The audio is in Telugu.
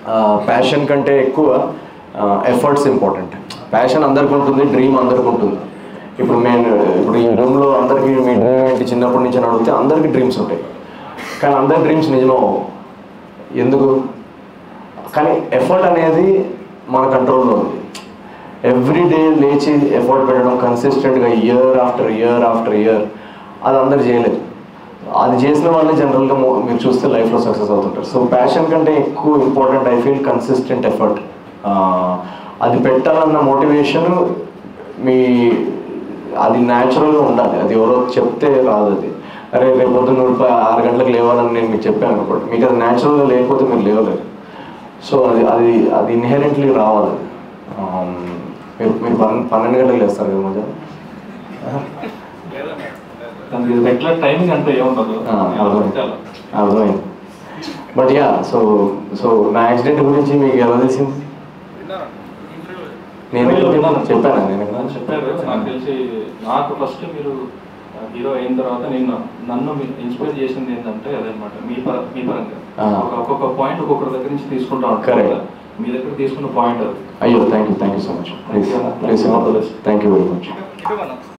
ప్యాషన్ కంటే ఎక్కువ ఎఫర్ట్స్ ఇంపార్టెంట్ ప్యాషన్ అందరికి ఉంటుంది డ్రీమ్ అందరికి ఉంటుంది ఇప్పుడు నేను ఇప్పుడు ఈ రూమ్లో అందరికీ మీ డ్రీమ్ ఏంటి చిన్నప్పటి నుంచి అని అడిగితే అందరికీ డ్రీమ్స్ ఉంటాయి కానీ అందరి డ్రీమ్స్ నిజమో ఎందుకు కానీ ఎఫర్ట్ అనేది మన కంట్రోల్లో ఉంది ఎవ్రీ డే లేచి ఎఫర్ట్ పెట్టడం కన్సిస్టెంట్గా year after year after year అది అందరు చేయలేదు అది చేసిన వాళ్ళే జనరల్గా మీరు చూస్తే లైఫ్లో సక్సెస్ అవుతుంటారు సో ప్యాషన్ కంటే ఎక్కువ important I feel consistent effort అది పెట్టాలన్న మోటివేషన్ మీ అది న్యాచురల్గా ఉండాలి అది ఎవరో చెప్తే రాదు అది అరే రేపు పొద్దున్న నువ్వు ప- ఆరు గంటలకు లేవాలని నేను మీకు చెప్పాను అనుకోండి మీకు అది న్యాచురల్గా లేకపోతే మీరు లేవలేరు సో అది అది అది ఇన్హెరెంట్లీ రావాలి Um, మీరు మీరు పన్నెండు పన్నెండు గంటలకు లేస్తారు కదా మధ్య దానికి రెగ్యులర్ టైమింగ్ అంటే ఏముండదు ఆ, ఎలా అర్థమైంది. పడితే అలా. అర్థమైంది బట్ యా సో సో నా యాక్సిడెంట్ గురించి మీకు ఎలా తెలిసింది నేను ఎక్కడ చెప్పాను చెప్పాను నేను ఎక్కడ? నాకు చెప్పారు నాకు తెలిసి నాకు ఫస్ట్ మీరు హీరో అయిన తర్వాత నేను నన్ను ఇన్స్పైర్ చేసింది ఏంటంటే అదనమాట మీ పర మీ పరంగా ఆ. ఒక- ఒక్కొక్క పాయింట్ ఒక్కొక్కరి దగ్గర నుంచి తీసుకుంటా ఉంటారు Correct. కదా. మీ దగ్గర తీసుకున్న పాయింట్ అది అయ్యో thank you thank you so much please Thank you. Please All the best. Thank you very much